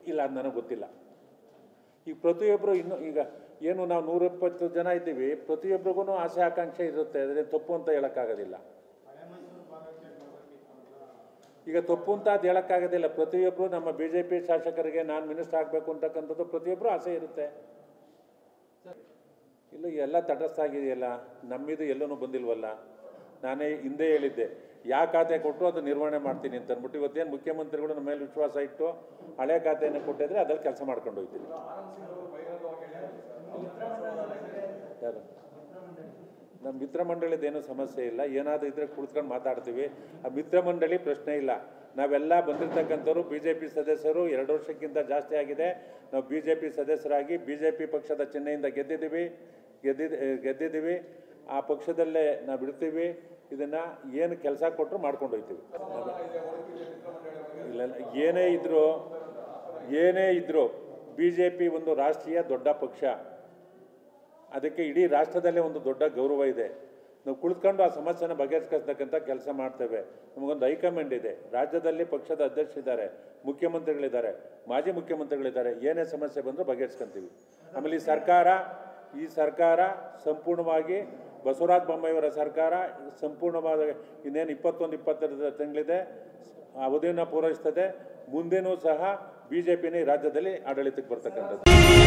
ಇಲ್ಲ ಅದು ನನಗೆ ಗೊತ್ತಿಲ್ಲ ಈಗ ಪ್ರತಿಯೊಬ್ಬರು ಇನ್ನು ಈಗ ಏನು ನಾವು ನೂರಿಪ್ಪತ್ತು ಜನ ಇದ್ದೀವಿ ಪ್ರತಿಯೊಬ್ಬರಿಗೂ ಆಸೆ ಆಕಾಂಕ್ಷೆ ಇರುತ್ತೆ ಅದೇ ತಪ್ಪು ಅಂತ ಹೇಳೋಕ್ಕಾಗೋದಿಲ್ಲ ಈಗ ತಪ್ಪು ಅಂತ ಅದು ಹೇಳೋಕ್ಕಾಗೋದಿಲ್ಲ ಪ್ರತಿಯೊಬ್ಬರು ನಮ್ಮ ಬಿ ಜೆ ಪಿ ಶಾಸಕರಿಗೆ ನಾನು ಮಿನಿಸ್ಟರ್ ಆಗಬೇಕು ಅಂತಕ್ಕಂಥದ್ದು ಪ್ರತಿಯೊಬ್ಬರು ಆಸೆ ಇರುತ್ತೆ ಇಲ್ಲ ಎಲ್ಲ ತಟಸ್ಥ ಆಗಿದೆಯಲ್ಲ ನಮ್ಮಿದು ಎಲ್ಲನೂ ಬಂದಿಲ್ವಲ್ಲ ನಾನೇ ಹಿಂದೆ ಹೇಳಿದ್ದೆ ಯಾವ ಖಾತೆ ಕೊಟ್ಟು ಅದು ನಿರ್ವಹಣೆ ಮಾಡ್ತೀನಿ ಅಂತ ಅಂದ್ಬಿಟ್ಟು ಇವತ್ತೇನು ಮುಖ್ಯಮಂತ್ರಿಗಳು ನಮ್ಮ ಮೇಲೆ ವಿಶ್ವಾಸ ಇಟ್ಟು ಹಳೆ ಖಾತೆಯನ್ನು ಕೊಟ್ಟಿದ್ರೆ ಅದ್ರಲ್ಲಿ ಕೆಲಸ ಮಾಡ್ಕೊಂಡು ಹೋಗ್ತೀನಿ ಯಾರು ನಮ್ಮ ಮಿತ್ರ ಮಂಡಳಿದ ಏನೂ ಸಮಸ್ಯೆ ಇಲ್ಲ ಏನಾದರೂ ಇದ್ರೆ ಕುಳಿತ್ಕೊಂಡು ಮಾತಾಡ್ತೀವಿ ಆ ಮಿತ್ರ ಮಂಡಳಿ ಪ್ರಶ್ನೆ ಇಲ್ಲ ನಾವೆಲ್ಲ ಬಂದಿರತಕ್ಕಂಥವ್ರು ಬಿ ಜೆ ಪಿ ಸದಸ್ಯರು ಎರಡು ವರ್ಷಕ್ಕಿಂತ ಜಾಸ್ತಿ ಆಗಿದೆ ನಾವು ಬಿ ಜೆ ಪಿ ಸದಸ್ಯರಾಗಿ ಬಿ ಜೆ ಪಿ ಪಕ್ಷದ ಚಿಹ್ನೆಯಿಂದ ಗೆದ್ದಿದ್ದೀವಿ ಗೆದ್ದಿದ್ ಗೆದ್ದಿದ್ದೀವಿ ಆ ಪಕ್ಷದಲ್ಲೇ ನಾವು ಬಿಡ್ತೀವಿ ಇದನ್ನು ಏನು ಕೆಲಸ ಕೊಟ್ಟರು ಮಾಡ್ಕೊಂಡು ಹೋಗ್ತೀವಿ ಇಲ್ಲ ಇಲ್ಲ, ಏನೇ ಇದ್ದರೂ ಏನೇ ಇದ್ದರೂ ಬಿ ಜೆ ಪಿ ಒಂದು ರಾಷ್ಟ್ರೀಯ ದೊಡ್ಡ ಪಕ್ಷ ಅದಕ್ಕೆ ಇಡೀ ರಾಷ್ಟ್ರದಲ್ಲೇ ಒಂದು ದೊಡ್ಡ ಗೌರವ ಇದೆ ನಾವು ಕುಳಿತುಕೊಂಡು ಆ ಸಮಸ್ಯೆನ ಬಗೆಹರಿಸ್ಕೊಳ್ತಕ್ಕಂಥ ಕೆಲಸ ಮಾಡ್ತೇವೆ ನಮಗೊಂದು ಹೈಕಮಾಂಡ್ ಇದೆ ರಾಜ್ಯದಲ್ಲಿ ಪಕ್ಷದ ಅಧ್ಯಕ್ಷರಿದ್ದಾರೆ ಮುಖ್ಯಮಂತ್ರಿಗಳಿದ್ದಾರೆ ಮಾಜಿ ಮುಖ್ಯಮಂತ್ರಿಗಳಿದ್ದಾರೆ ಏನೇ ಸಮಸ್ಯೆ ಬಂದರೂ ಬಗೆಹರಿಸ್ಕೊಂತೀವಿ ಆಮೇಲೆ ಈ ಸರ್ಕಾರ ಈ ಸರ್ಕಾರ ಸಂಪೂರ್ಣವಾಗಿ ಬಸವರಾಜ ಬೊಮ್ಮಾಯಿಯವರ ಸರ್ಕಾರ ಸಂಪೂರ್ಣವಾದ ಇನ್ನೇನು ಇಪ್ಪತ್ತೊಂದು ಇಪ್ಪತ್ತೆರಡು ತಿಂಗಳಿದೆ ಅವಧಿಯನ್ನು ಪೂರೈಸ್ತದೆ ಮುಂದೆನೂ ಸಹ ಬಿ ಜೆ ಪಿನೇ ರಾಜ್ಯದಲ್ಲಿ ಆಡಳಿತಕ್ಕೆ ಬರ್ತಕ್ಕಂಥದ್ದು